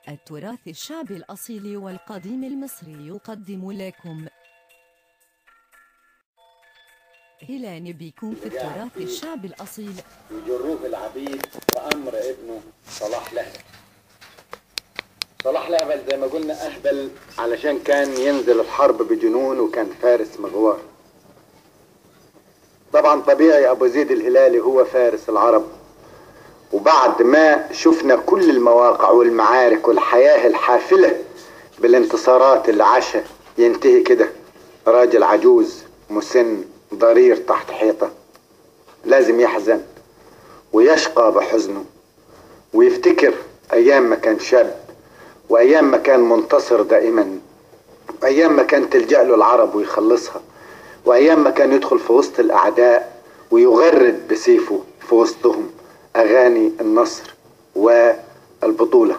التراث الشعبي الأصيل والقديم المصري يقدم لكم هلال بكم في التراث الشعبي الأصيل يجروه العبيد بأمر ابنه صلاح لهبل صلاح لهبل زي ما قلنا أهبل علشان كان ينزل الحرب بجنون وكان فارس مغوار طبعا طبيعي أبو زيد الهلالي هو فارس العرب وبعد ما شفنا كل المواقع والمعارك والحياة الحافلة بالانتصارات اللي عاشها ينتهي كده راجل عجوز مسن ضرير تحت حيطة لازم يحزن ويشقى بحزنه ويفتكر أيام ما كان شاب وأيام ما كان منتصر دائما وأيام ما كان تلجأ له العرب ويخلصها وأيام ما كان يدخل في وسط الأعداء ويغرد بسيفه في وسطهم أغاني النصر والبطولة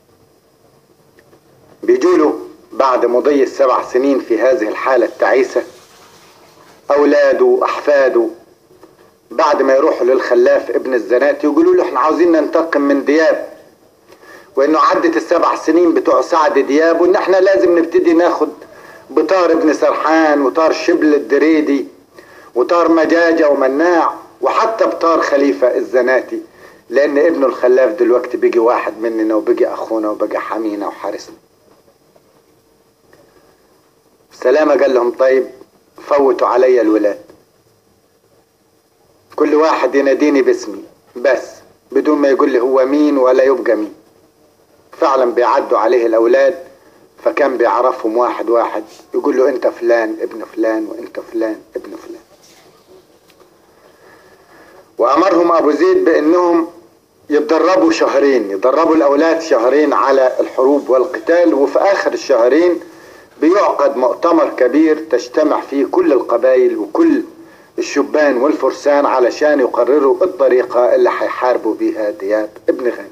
بيجوله بعد مضي السبع سنين في هذه الحالة التعيسة أولاده وأحفاده بعد ما يروحوا للخلاف ابن الزنات يقولوا له احنا عاوزين ننتقم من دياب وانه عدت السبع سنين بتوع سعد دياب وان احنا لازم نبتدي ناخد بطار ابن سرحان وطار شبل الدريدي وطار مجاجة ومناع وحتى بطار خليفة الزناتي لان ابنه الخلاف دلوقتي بيجي واحد مننا وبيجي اخونا وبقى حمينا وحارسنا سلامة قال لهم طيب فوتوا علي الولاد كل واحد يناديني باسمي بس بدون ما يقول لي هو مين ولا يبقى مين فعلا بيعدوا عليه الاولاد فكان بيعرفهم واحد واحد يقول له انت فلان ابن فلان وانت فلان ابن فلان وامرهم ابو زيد بانهم يتدربوا شهرين يدربوا الاولاد شهرين على الحروب والقتال وفي اخر الشهرين بيعقد مؤتمر كبير تجتمع فيه كل القبائل وكل الشبان والفرسان علشان يقرروا الطريقة اللي هيحاربوا بيها دياب ابن غانم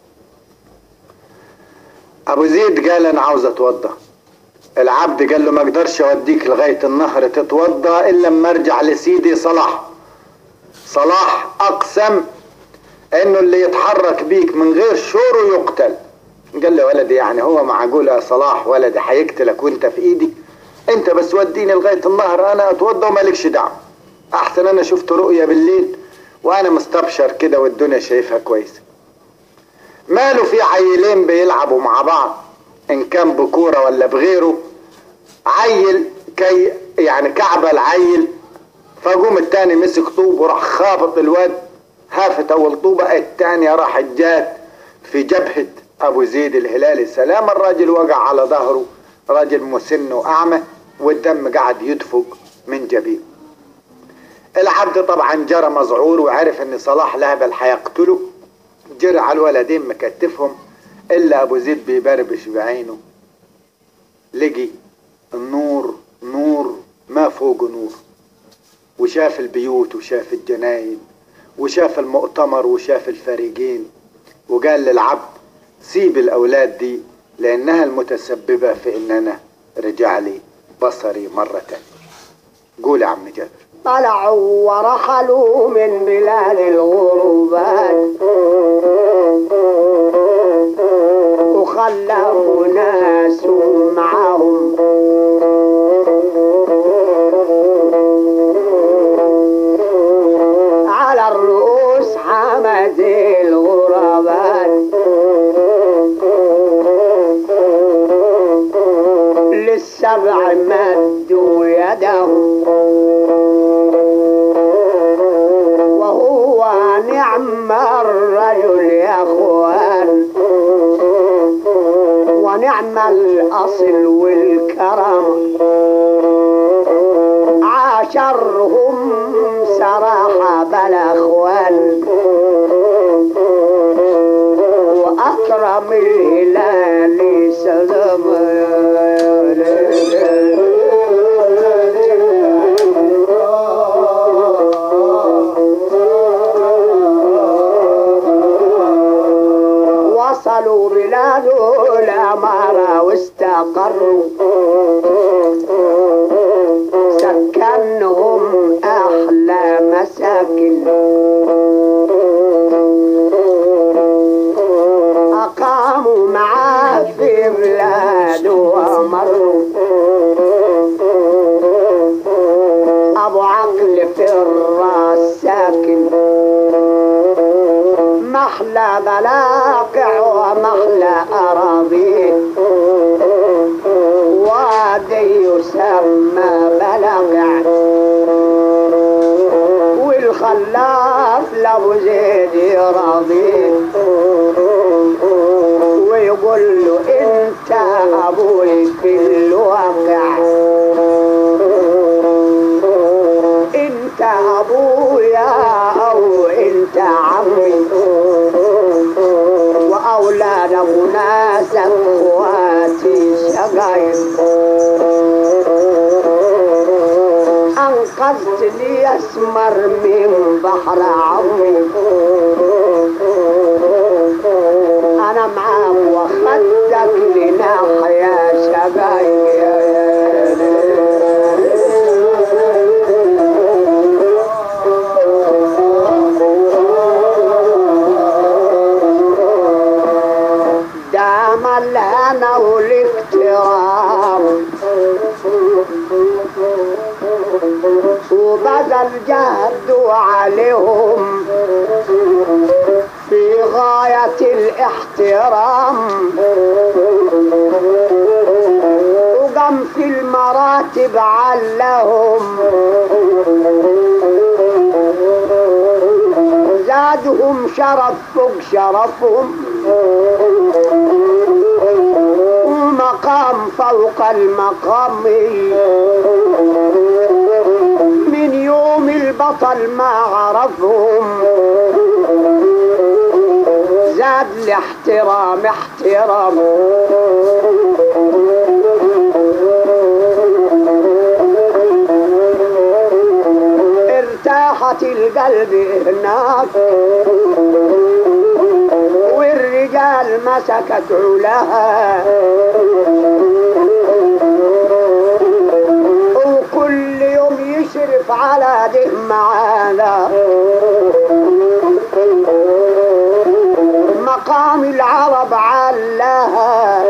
ابو زيد قال انا عاوز اتوضى العبد قال له ما اقدرش اوديك لغاية النهر تتوضى الا لما ارجع لسيدي صلاح صلاح اقسم انه اللي يتحرك بيك من غير شوره يقتل قال له ولدي يعني هو معقول يا صلاح ولدي هيقتلك وانت في ايدي انت بس وديني لغايه النهر انا اتوضى ومالكش دعوه احسن انا شفت رؤيا بالليل وانا مستبشر كده والدنيا شايفها كويسه ماله في عيلين بيلعبوا مع بعض ان كان بكوره ولا بغيره عيل كي يعني كعبه العيل فقوم التاني مسك طوب وراح خابط الواد هافت اول طوبه التانية راحت جات في جبهه ابو زيد الهلالي سلام الراجل وقع على ظهره راجل مسن واعمى والدم قعد يدفق من جبينه العبد طبعا جرى مذعور وعرف ان صلاح لهبل هيقتله جرى على الولدين مكتفهم الا ابو زيد بيبربش بعينه لقي النور نور ما فوق نور وشاف البيوت وشاف الجناين وشاف المؤتمر وشاف الفريقين وقال للعبد سيب الاولاد دي لانها المتسببة في ان انا رجع لي بصري مرة تانية قول يا عم جابر طلعوا ورحلوا من بلاد الغربات وخلفوا ناس معهم على الرؤوس حمد الغربات للسبع مدوا يدهم وهو نعم الرجل يا اخوان ونعم الاصل والكرم عاشرهم سراح بلا اخوان واكرم الهلال سلام وصلوا بلاد الأمارة واستقروا سكنهم أحلى مساكن أقاموا معاه واقع ومحلى أراضيه وادي يسمى بلقع والخلاف لابو زيد يراضيه ويقول له انت ابوي في الواقع انت ابويا او انت عمي واولاد ناس اخواتي شقايق انقذتني اسمر من بحر عمي انا معاك واخدتك لناحية شقايق دام الهنا والاكترام وبذل جهد عليهم في غاية الاحترام وقام في المراتب علهم زادهم شرف فوق شرفهم ومقام فوق المقام من يوم البطل ما عرفهم زاد الاحترام احترام ارتاحت القلب هناك والرجال مسكت علاها وكل يوم يشرف على ده معانا مقام العرب علاها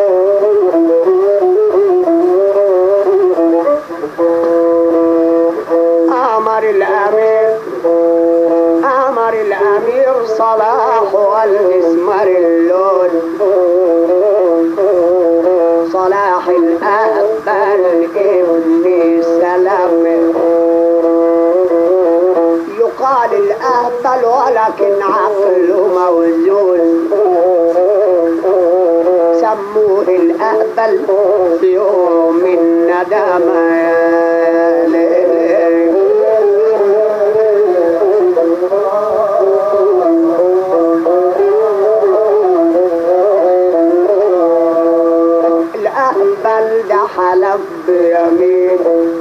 أمر الأمير أمر الأمير صلاح والمسمر اللون صلاح الأهبل ابن سلام يقال الأهبل ولكن عقله موزون سموه الأهبل في يوم الندامة يا ليل الأهبل ده حلف بيمين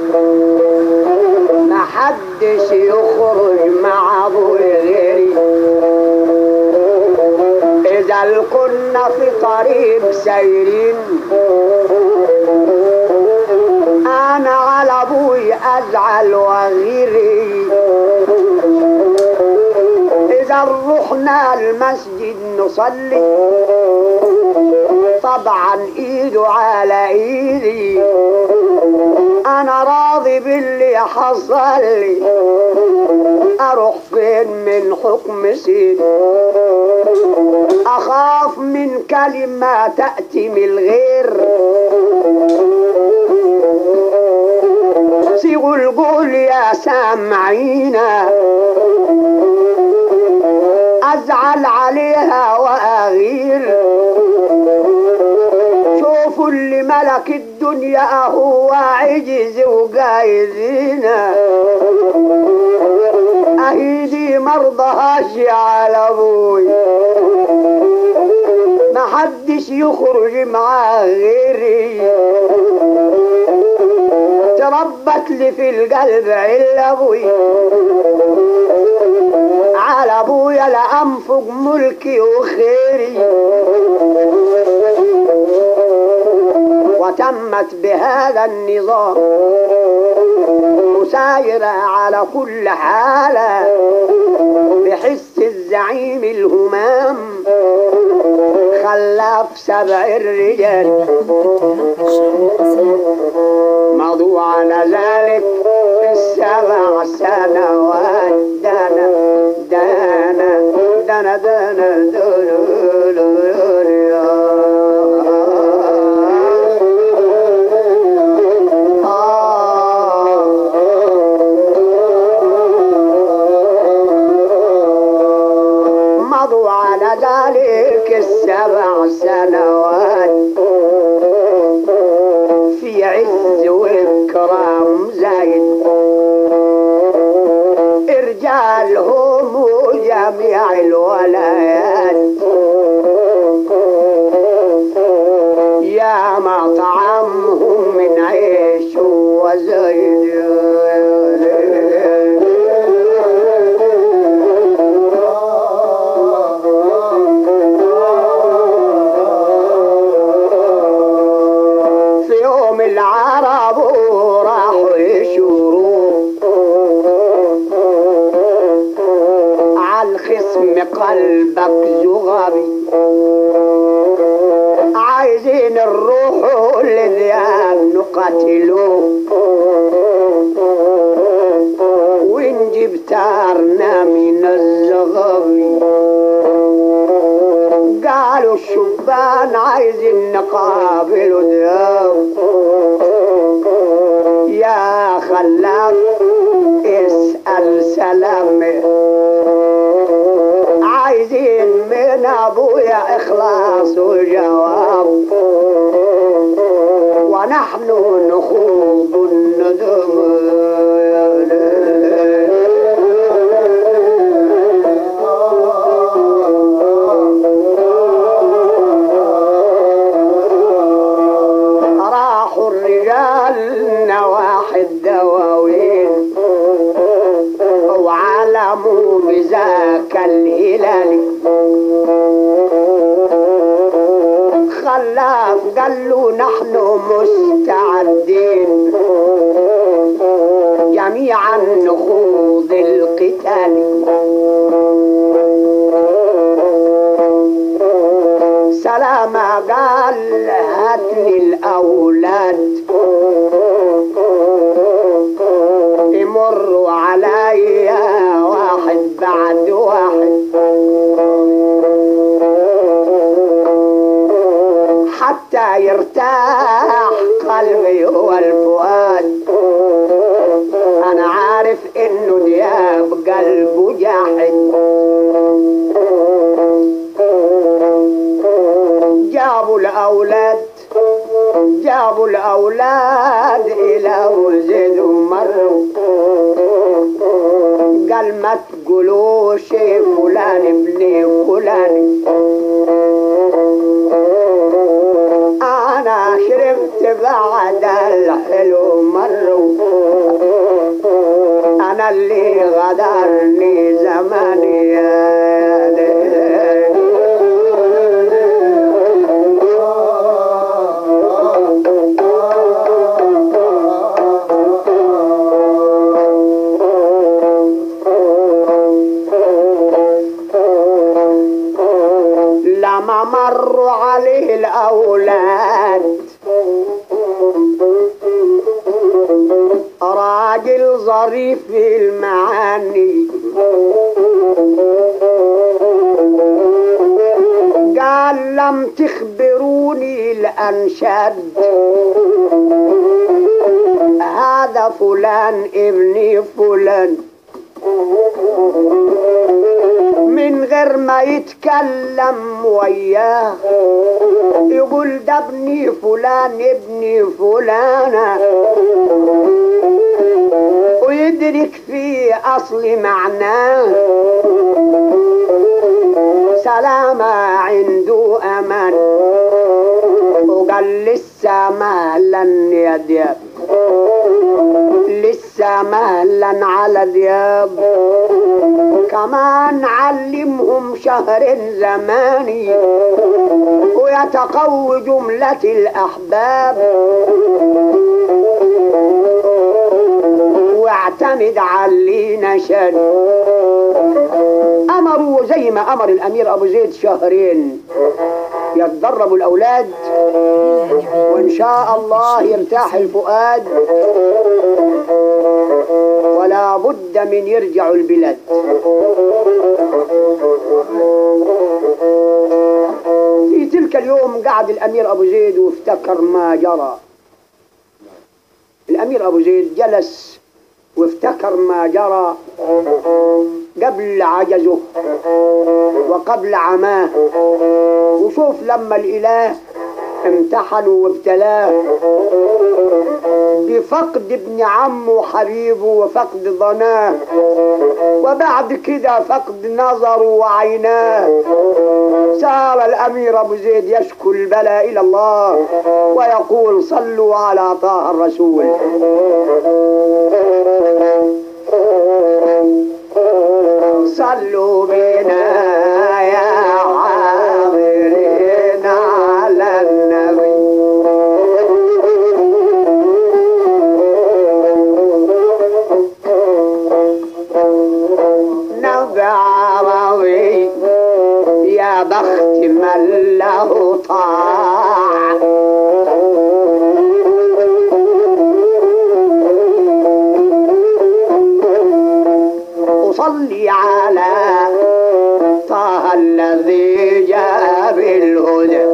ما حدش يخرج مع ابو غيري إذا كنا في طريق سايرين أنا على أبوي أزعل وغيري إذا رحنا المسجد نصلي طبعا ايده على ايدي انا راضي باللي حصل لي اروح فين من حكم سيدي اخاف من كلمة تأتي من الغير سيغوا القول يا سامعينا ازعل عليها واغير شوفوا اللي ملك الدنيا هو عجز وقايدينا ايدي مرضهاش على ابوي ما حدش يخرج مع غيري تربت لي في القلب الا ابوي على ابويا لانفق ملكي وخيري وتمت بهذا النظام مسايرة على كل حالة بحس الزعيم الهمام خلاف سبع الرجال مضوا على ذلك السبع سنوات دنا دنا دنا دنا دنا, دنا سبع سنوات في عز وإكرام زايد رجالهم وجميع الولايات يا مطعمهم من عيش وزيد في يوم العرب راحوا يشوروا عالخصم قلبك زغبي عايزين الروح لذياب نقتلوه ونجيب تارنا من الزغبي قالوا الشبان عايزين نقابل دياب يا خلاف اسأل سلامي عايزين من ابويا اخلاص وجواب ونحن نخوض الندم راحوا الرجال نواحي الدواوين وعلموا بذاك الهلال خلاف قال له نحن مستعدين جميعا نخوض القتال سلامة قال هات لي الأولاد يمروا عليا واحد بعد واحد حتى يرتاح قلبي والفؤاد انا عارف انه دياب قلبه جاحد جابوا الاولاد جابوا الاولاد الى وزيد ومروا قال ما تقولوش فلان ابن فلان انا شربت بعد الحلو مروا انا اللي غدرني زماني يا ليل. لما مروا عليه الأولاد راجل ظريف في المعاني قال لم تخبروني الأنشد هذا فلان ابني فلان من غير ما يتكلم وياه يقول ده ابني فلان ابني فلانة ويدرك في أصل معناه سلامة عنده أمان وقال لسه مهلا يا دياب لسه مهلا على دياب كمان علمهم شهر زماني ويتقوي جملة الأحباب واعتمد علينا شد أمروا زي ما أمر الأمير أبو زيد شهرين يتدربوا الأولاد وإن شاء الله يرتاح الفؤاد ولا بد من يرجعوا البلاد في تلك اليوم قعد الأمير أبو زيد وافتكر ما جرى الأمير أبو زيد جلس وافتكر ما جرى قبل عجزه وقبل عماه وشوف لما الإله امتحنه وابتلاه بفقد ابن عمه وحبيبه وفقد ضناه وبعد كده فقد نظره وعيناه سار الأمير أبو زيد يشكو البلاء إلى الله ويقول صلوا على طه الرسول صلوا بنا يا حاضرين على النبي نبي عربي يا بخت من له طاعة أصلي على طه الذي جاء بالهدى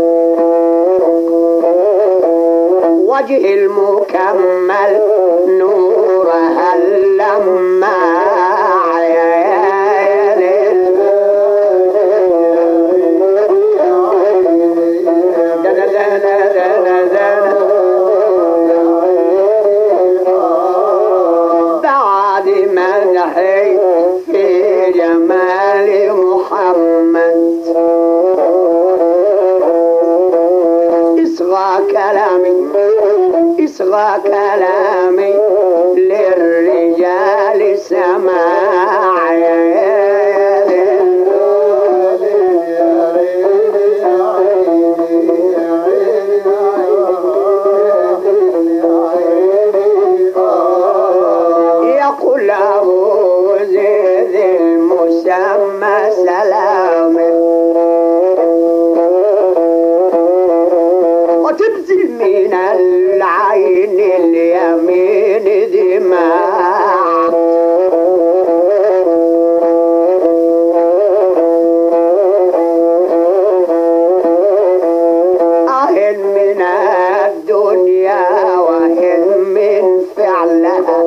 وجه المكمل نورها اللمع بعد مدحي في جمال محمد اصغى كلامي اصغى كلامي للرجال سماع يقول أبو زيد المسمى سلامه وتبذل من العين اليمين دماء أهل من الدنيا وهل من فعلها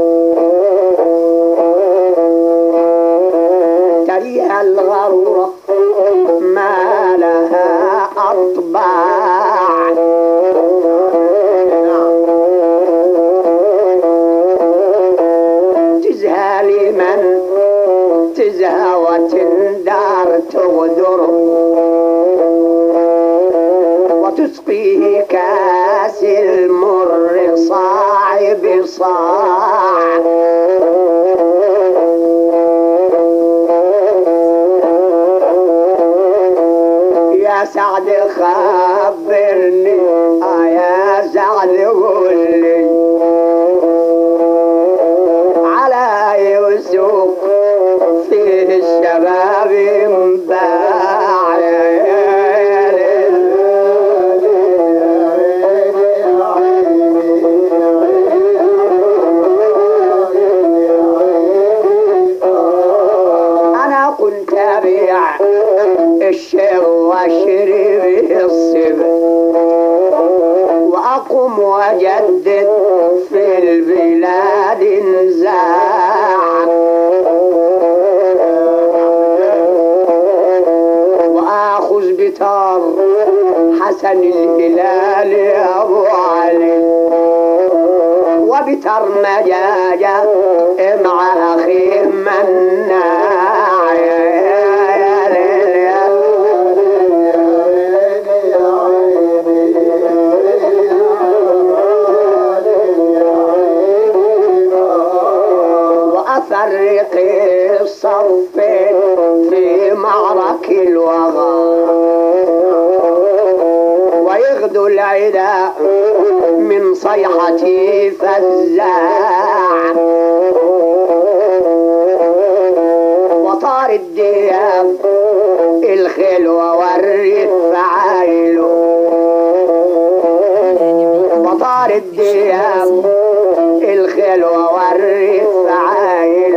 تريها الغرورة ما لها أطباع تزهى لمن تزهى وتندار تغدر وتسقيه كاس المر صاع بصاع يا سعد خبرني آه يا سعد قولي على يوسف فيه الشباب انباع انا كنت ابيع الشيء واشرب الصبر واقوم واجدد في البلاد نزاع واخذ بتار حسن الهلال ابو علي وبتر مجاجة مع اخيه مناع يا يا ليل يا وأفرق الصف في معرك الوغى ويغدو العداء من صيحتي فزاع وطار الدياب الخلوة والرفعايل وطار الدياب الخلوة والرفعايل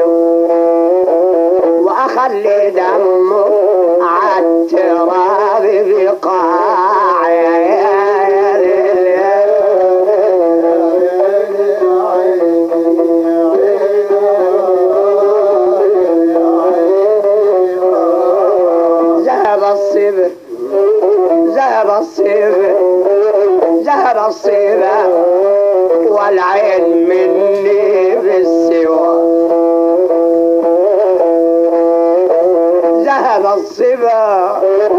وأخلي دمه عالتراب بقاع يا يا ليل يا الصيغة زهر الصيغة والعين مني بالسوى زهر الصبا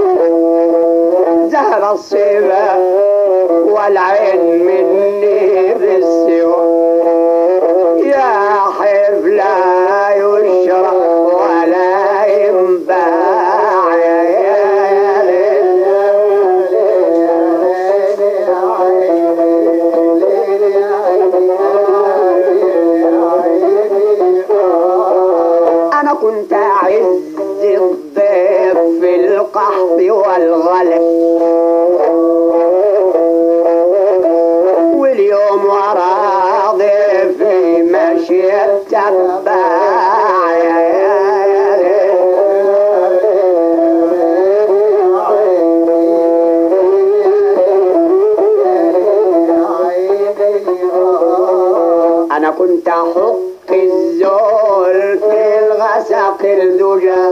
زهر الصبا والعين مني بالسوى يا حب لا يشرب ولا ينباع يا يا ليل أنا كنت أعز الضيف في القحط والغلب واليوم ورا ضيفي مشي التباع يا يا يا أنا كنت أحط الزول في الغسق الدجى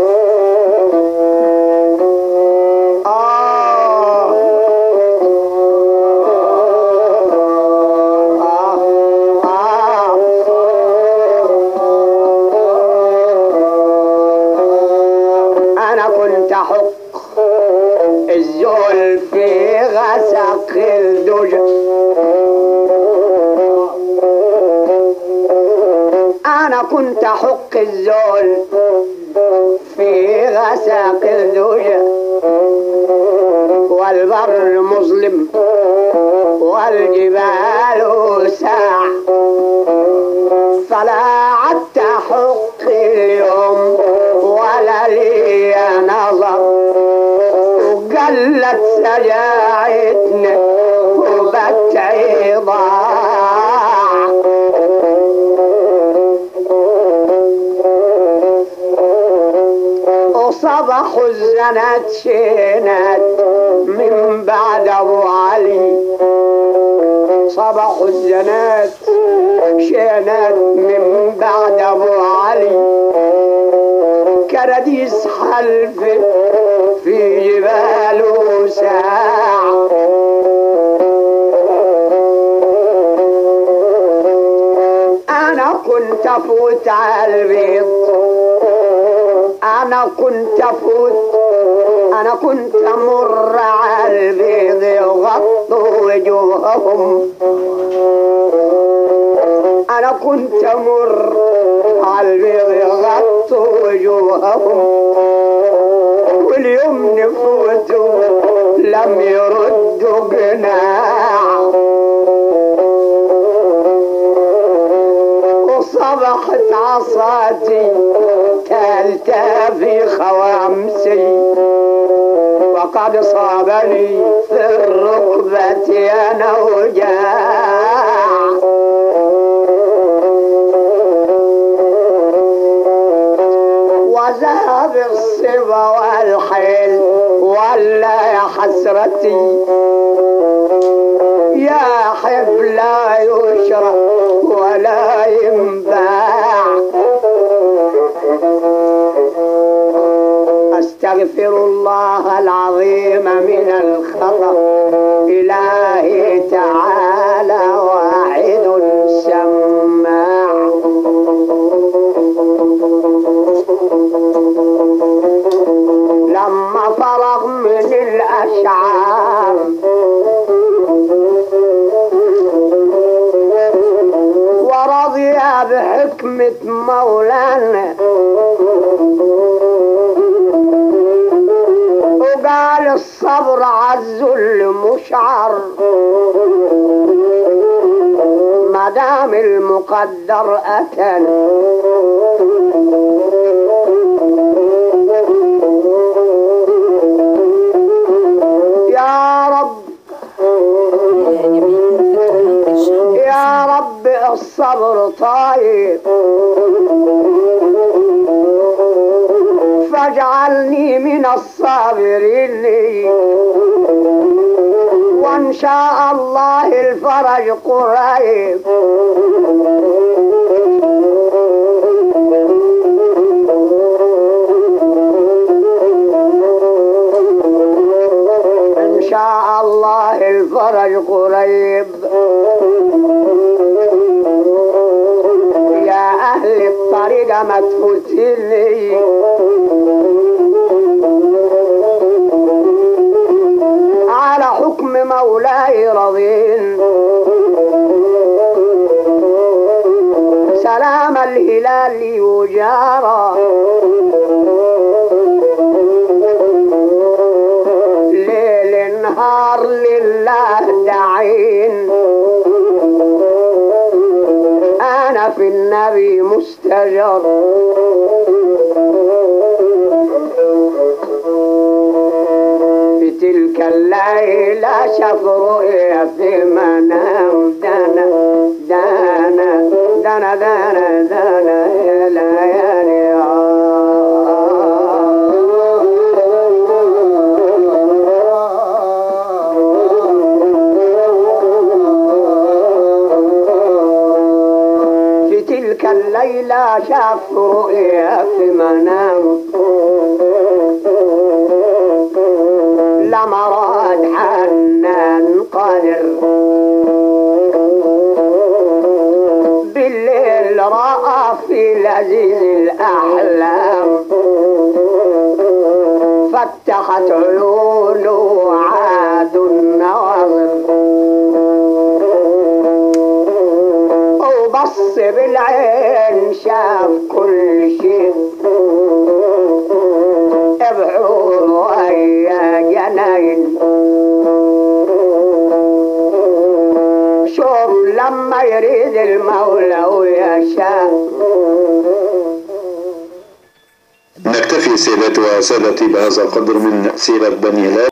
آه آه آه أنا كنت أحط الزول في غسق الدجى أنا كنت أحق الزول في غساق الدجى والبر مظلم والجبال ساع فلا عدت أحق اليوم ولا لي نظر وقلت سجاعتنا وبتعي ضاع وصبح الزنات شينات من بعد ابو علي صبح الزنات شينات من بعد ابو علي كرديس حلف في جباله ساعة أنا كنت أفوت على البيض أنا كنت أفوت أنا كنت أمر على البيض يغطوا وجوههم أنا كنت أمر على البيض يغطوا وجوههم واليوم نفوتوا لم يردوا قناع وصبحت عصاتي تالتا في خوامسي وقد صابني في الركبة أنا وجاع وذهب الصبا والحيل ولا يا حسرتي يا حب لا يشرب ولا ينباع أستغفر الله العظيم من الخطأ إلهي تعالى واحد سماع لما فرغ من الأشعار ورضي بحكمة مولانا وقال الصبر عالذل مشعر ما دام المقدر أتى يا رب يعني بيكون في الشعب يا رب الصبر طاير فاجعلني من الصابرين وان شاء الله الفرج قريب ان شاء الله الفرج قريب يا أهل الطريقة ما تفوتني على حكم مولاي رضين سلام الهلال يجارى ليل نهار لله داعين انا في النبي مستجر في تلك الليلة شاف رؤيا في منام دانا دانا دانا دانا دانا يا ليالي في تلك الليلة شاف رؤيا في منام لمراد حنان قادر بالليل رأى في لذيذ الأحلام فتحت عيونه عاد النواظر وبص بالعين شاف كل شيء ابعور ويا جناين شوف لما يريد المولى ويشاء نكتفي سيداتي وسادتي بهذا القدر من سيرة بني هلال